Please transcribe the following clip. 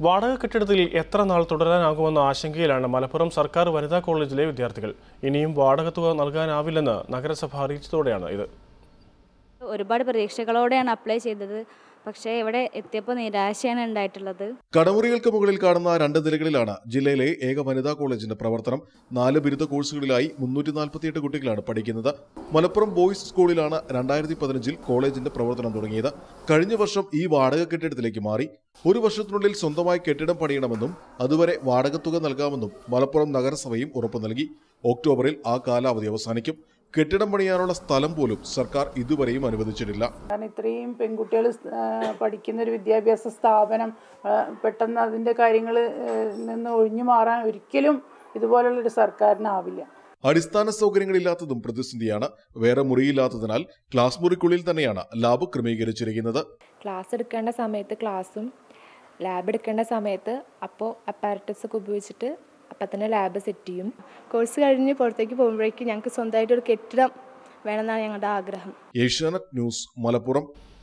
വാടക കെട്ടിടത്തിൽ എത്ര നാൾ തുടരാനാകുമെന്ന ആശങ്കയിലാണ് മലപ്പുറം സർക്കാർ വനിതാ കോളേജിലെ വിദ്യാർത്ഥികൾ ഇനിയും വാടക തുക നൽകാനാവില്ലെന്ന് നഗരസഭ അറിയിച്ചതോടെയാണ് ഇത് ഒരുപാട് പ്രതീക്ഷകളോടെയാണ് അപ്ലൈ ചെയ്തത് പക്ഷേ ഇവിടെ എത്തിയപ്പോൾ നിരാശയാണ് ഉണ്ടായിട്ടുള്ളത് കടമുറികൾക്ക് മുകളിൽ കാണുന്ന രണ്ട് നിലകളിലാണ് ജില്ലയിലെ ഏക വനിതാ കോളേജിന്റെ പ്രവർത്തനം നാല് ബിരുദ കോഴ്സുകളിലായി മുന്നൂറ്റി നാൽപ്പത്തിയെട്ട് കുട്ടികളാണ് പഠിക്കുന്നത് മലപ്പുറം ബോയ്സ് സ്കൂളിലാണ് രണ്ടായിരത്തി പതിനഞ്ചിൽ കോളേജിന്റെ പ്രവർത്തനം തുടങ്ങിയത് കഴിഞ്ഞ വർഷം ഈ വാടക കെട്ടിടത്തിലേക്ക് മാറി ഒരു വർഷത്തിനുള്ളിൽ സ്വന്തമായി കെട്ടിടം പണിയണമെന്നും അതുവരെ വാടക തുക നൽകാമെന്നും മലപ്പുറം നഗരസഭയും ഉറപ്പു നൽകി ഒക്ടോബറിൽ ആ കാലാവധി അവസാനിക്കും കെട്ടിടം പണിയാനുള്ള സ്ഥലം പോലും സർക്കാർ ഇതുവരെയും അനുവദിച്ചിട്ടില്ല കാരണം ഇത്രയും പെൺകുട്ടികൾ പഠിക്കുന്ന ഒരു വിദ്യാഭ്യാസ സ്ഥാപനം ആ, പെട്ടെന്ന് അതിൻ്റെ കാര്യങ്ങൾ നിന്ന് ഒഴിഞ്ഞു മാറാൻ ഒരിക്കലും ഇതുപോലുള്ളൊരു സർക്കാരിനാവില്ല അടിസ്ഥാന സൗകര്യങ്ങളില്ലാത്തതും പ്രതിസന്ധിയാണ് വേറെ മുറിയില്ലാത്തതിനാൽ ക്ലാസ് മുറിക്കുള്ളിൽ തന്നെയാണ് ലാബ് ക്രമീകരിച്ചിരിക്കുന്നത് ക്ലാസ് എടുക്കേണ്ട സമയത്ത് ക്ലാസ്സും ലാബ് എടുക്കേണ്ട സമയത്ത് അപ്പോൾ അപ്പാരറ്റസ് ഒക്കെ ഉപയോഗിച്ചിട്ട് അപ്പം തന്നെ ലാബ് സെറ്റ് ചെയ്യും കോഴ്സ് കഴിഞ്ഞ് പുറത്തേക്ക് പോകുമ്പോഴേക്കും ഞങ്ങൾക്ക് സ്വന്തമായിട്ട് ഒരു കെട്ടിടം വേണമെന്നാണ് ഞങ്ങളുടെ ആഗ്രഹം ഏഷ്യാനെറ്റ് ന്യൂസ് മലപ്പുറം